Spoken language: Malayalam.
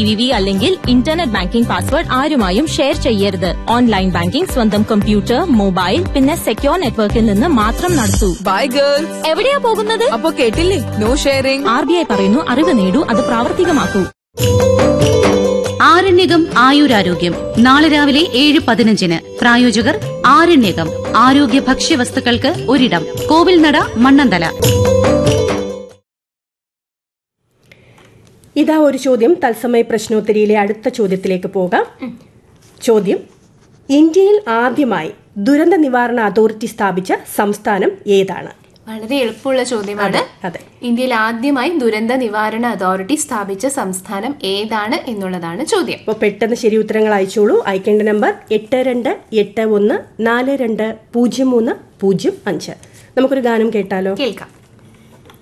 വി വി അല്ലെങ്കിൽ ഇന്റർനെറ്റ് ബാങ്കിംഗ് പാസ്വേഡ് ആരുമായും ഷെയർ ചെയ്യരുത് ഓൺലൈൻ ബാങ്കിംഗ് സ്വന്തം കമ്പ്യൂട്ടർ മൊബൈൽ പിന്നെ സെക്യോർ നെറ്റ്വർക്കിൽ നിന്ന് മാത്രം നടത്തൂ ബൈ ഗേൾസ് എവിടെയാ പോകുന്നത് അപ്പൊ കേട്ടില്ലേ no sharing R B I പറയുന്നു അറിവ് നേടൂ അത് പ്രാവർത്തികമാക്കൂ ആരണ്യകം ആയുരാരോഗ്യം നാളെ രാവിലെ ഏഴ് പതിനഞ്ചിന് പ്രായോജകർ ആരണ്യകം ആരോഗ്യ ഭക്ഷ്യവസ്തുക്കൾക്ക് ഒരിടം കോവിൽനട മണ്ണന്തല ഇതാ ഒരു ചോദ്യം തത്സമയ പ്രശ്നോത്തരിയിലെ അടുത്ത ചോദ്യത്തിലേക്ക് പോകാം ചോദ്യം ഇന്ത്യയിൽ ആദ്യമായി ദുരന്ത നിവാരണ അതോറിറ്റി സ്ഥാപിച്ച സംസ്ഥാനം ഏതാണ് വളരെ എളുപ്പമുള്ള ചോദ്യമാണ് അതെ ഇന്ത്യയിൽ ആദ്യമായി ദുരന്ത നിവാരണ അതോറിറ്റി സ്ഥാപിച്ച സംസ്ഥാനം ഏതാണ് എന്നുള്ളതാണ് ചോദ്യം അപ്പോൾ പെട്ടെന്ന് ശരി ഉത്തരങ്ങൾ അയച്ചോളൂ അയക്കേണ്ട നമ്പർ എട്ട് രണ്ട് എട്ട് ഒന്ന് നാല് രണ്ട് പൂജ്യം മൂന്ന് പൂജ്യം അഞ്ച് നമുക്കൊരു ഗാനം കേട്ടാലോ കേൾക്കാം